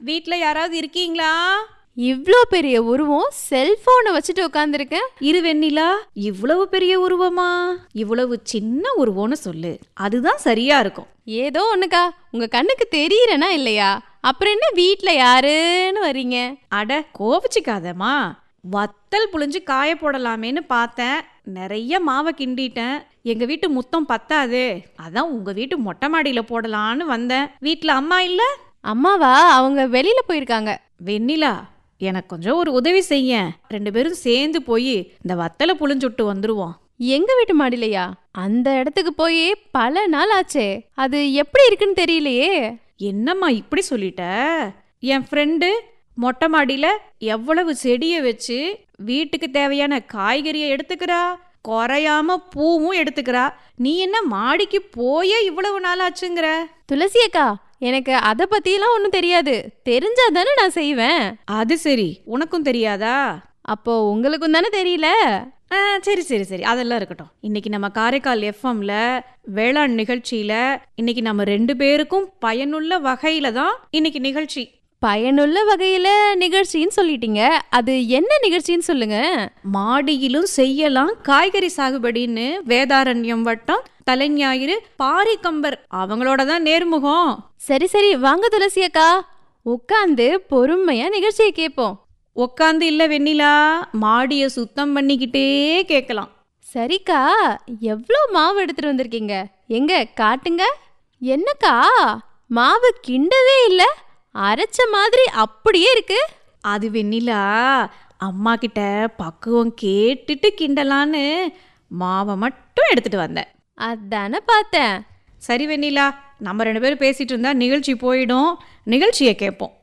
வீட்ல யாராவது இருக்கீங்களா இவ்ளோ பெரிய உருவம் செல்போனை வச்சுட்டு உட்காந்துருக்கேன் இரு வெண்ணிலா இவ்வளவு பெரிய உருவமா இவ்வளவு சின்ன உருவம்னு சொல்லு அதுதான் சரியா இருக்கும் ஏதோ ஒண்ணுக்கா உங்க கண்ணுக்கு தெரியறனா இல்லையா அப்புறம் என்ன வீட்ல யாருன்னு வர்றீங்க அட கோபிச்சுக்காதம்மா வத்தல் புழிஞ்சு காய போடலாமேன்னு பார்த்தேன் நிறைய மாவை கிண்டிட்டேன் எங்க வீட்டு முத்தம் பத்தாது அதான் உங்க வீட்டு மொட்டை மாடியில போடலான்னு வந்தேன் வீட்ல அம்மா இல்ல அம்மாவா அவங்க வெளியில போயிருக்காங்க வெண்ணிலா எனக்கு கொஞ்சம் ஒரு உதவி செய்ய ரெண்டு பேரும் சேர்ந்து போய் இந்த வத்தலை புழிஞ்சுட்டு வந்துருவோம் எங்க வீட்டு மாடிலையா அந்த இடத்துக்கு போய் பல நாள் ஆச்சே அது எப்படி இருக்குன்னு தெரியலையே என்னம்மா இப்படி சொல்லிட்ட என் ஃப்ரெண்டு மொட்டை மாடியில எவ்வளவு செடியை வச்சு வீட்டுக்கு தேவையான காய்கறியை எடுத்துக்கிறா குறையாம பூவும் எடுத்துக்கிறா நீ என்ன மாடிக்கு போயே இவ்வளவு நாள் ஆச்சுங்கிற துளசி அக்கா எனக்கு அதை பத்தியெல்லாம் ஒன்றும் தெரியாது தெரிஞ்சா தானே நான் செய்வேன் அது சரி உனக்கும் தெரியாதா அப்போ உங்களுக்கும் தானே தெரியல ஆ சரி சரி சரி அதெல்லாம் இருக்கட்டும் இன்னைக்கு நம்ம காரைக்கால் எஃப்எம்ல வேளாண் நிகழ்ச்சியில இன்னைக்கு நம்ம ரெண்டு பேருக்கும் பயனுள்ள வகையில தான் இன்னைக்கு நிகழ்ச்சி பயனுள்ள வகையில நிகழ்ச்சின்னு சொல்லிட்டீங்க அது என்ன நிகழ்ச்சின்னு சொல்லுங்க மாடியிலும் செய்யலாம் காய்கறி சாகுபடின்னு வேதாரண்யம் வட்டம் தலைஞாயிறு பாரிக்கம்பர் அவங்களோட தான் நேர்முகம் சரி சரி வாங்க துளசி அக்கா உட்காந்து பொறுமையா நிகழ்ச்சியை கேட்போம் உக்காந்து இல்ல வெண்ணிலா மாடியை சுத்தம் பண்ணிக்கிட்டே கேட்கலாம் சரிக்கா எவ்வளோ மாவு எடுத்துட்டு வந்திருக்கீங்க எங்க காட்டுங்க என்னக்கா மாவு கிண்டவே இல்லை அரைச்ச மாதிரி அப்படியே இருக்கு அது வெண்ணிலா அம்மா கிட்ட பக்குவம் கேட்டுட்டு கிண்டலான்னு மாவை மட்டும் எடுத்துட்டு வந்தேன் அதானே பார்த்தேன் சரி வெண்ணிலா நம்ம ரெண்டு பேரும் பேசிட்டு இருந்தா நிகழ்ச்சி போயிடும் நிகழ்ச்சியை கேட்போம்